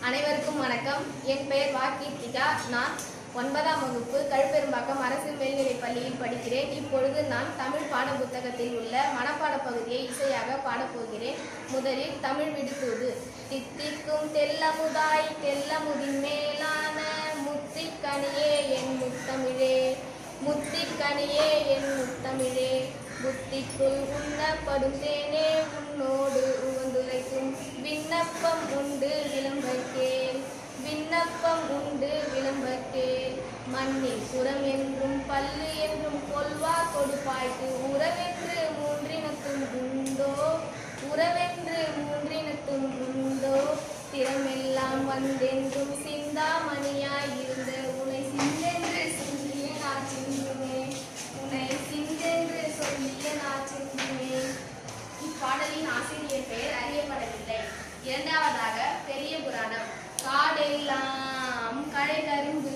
அனைவருக்கும் வணக்கம் என் பெயர் வா கீர்த்திகா நான் ஒன்பதாம் வகுப்பு கழுப்பெரும்பாக்கம் அரசு மேல்நிலைப் பள்ளியில் படிக்கிறேன் இப்பொழுது நான் தமிழ் பாட புத்தகத்தில் உள்ள மனப்பாட பகுதியை இசையாக பாடப்போகிறேன் முதலில் தமிழ் விடுத்தூது தித்திக்கும் தெல்லமுதாய் தெல்லமுதின் மேலான முத்திக்கனியே என் முத்தமிழே முத்திக்கனியே என் முத்தமிழே புத்திக்குள் உண்ணப்படும் தேனே உன்னோடு உவந்துரைக்கும் விண்ணப்பம் உண்டு விளம்பக்கேல் விண்ணப்பம் உண்டு விளம்பக்கேல் மண்ணில் புறம் என்றும் பல்லு என்றும் கொல்வா கொடுப்பாய்க்கு உறவென்று மூன்றினத்தும் உண்டோ உறவென்று மூன்றினத்தும் உண்டோ திறமெல்லாம் வந்தென்றும் சிந்தாமணியாய் இருந்த உனை சிந்தென்று சொல்லிய நான் சிந்துவேன் உன்னை சிந்தென்று சொல்லிய நான் சிந்துவேன் இப்பாடலின் ஆசிரியர் பெயர் அறியப்படவில்லை இரண்டாவதாக பெரிய புராணம் காடெல்லாம் களை கரும்பு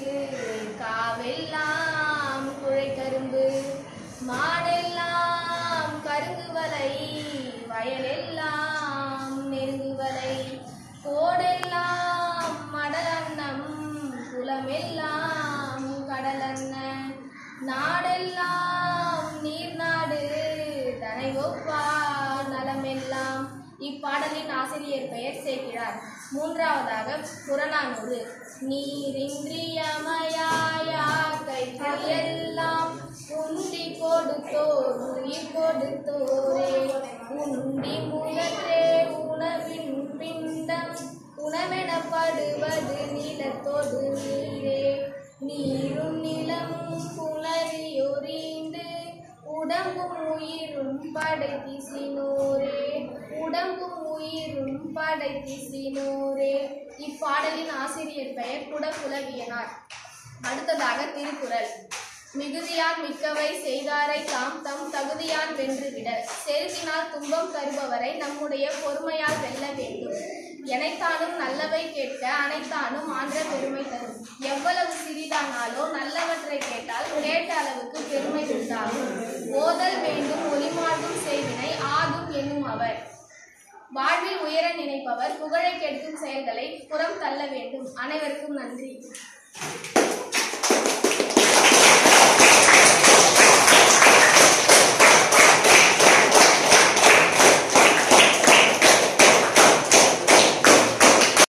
காவெல்லாம் குழை கரும்பு மாடெல்லாம் கருங்கு வலை வயலெல்லாம் நெருங்கு வலை கோடெல்லாம் மடலன்னம் குளமெல்லாம் கடலன்ன நாடெல்லாம் நீர்நாடு தனை ஒப்பார் நலமெல்லாம் இப்பாடலின் ஆசிரியர் பெயர் சேர்க்கிறார் மூன்றாவதாக புறநானூறு நீரின்றியமையாயா கைத்தெல்லாம் உண்டி கொடுத்தோர் உயிர் கொடுத்தோரே உண்டி முதற்றே உணவின் பிண்டம் உணவெனப்படுவது நிலத்தோடு நீரே நீரும் நிலமும் புலரியோரிந்து உடம்பும் உயிரும் படைத்திசினோரே உடம்பும் உயிரும் படைத்திசினோரே இப்பாடலின் ஆசிரியர் பெயர் குடப்புலவியனார் அடுத்ததாக திருக்குறள் மிகுதியான் மிக்கவை செய்தாரை தாம் தம் தகுதியான் வென்றுவிட செருக்கினால் துன்பம் தருபவரை நம்முடைய பொறுமையால் வெல்ல வேண்டும் எனைத்தானும் நல்லவை கேட்க அனைத்தானும் ஆன்ற பெருமை தரும் எவ்வளவு சிறிதானாலோ நல்லவற்றை கேட்டால் கேட்ட அளவுக்கு பெருமை உண்டாகும் ஓதல் வேண்டும் ஒளிமாற்றும் செய்வினை ஆகும் என்னும் அவர் வாழ்வில் உயர நினைப்பவர் புகழை கெடுக்கும் செயல்களை புறம் தள்ள வேண்டும் அனைவருக்கும் நன்றி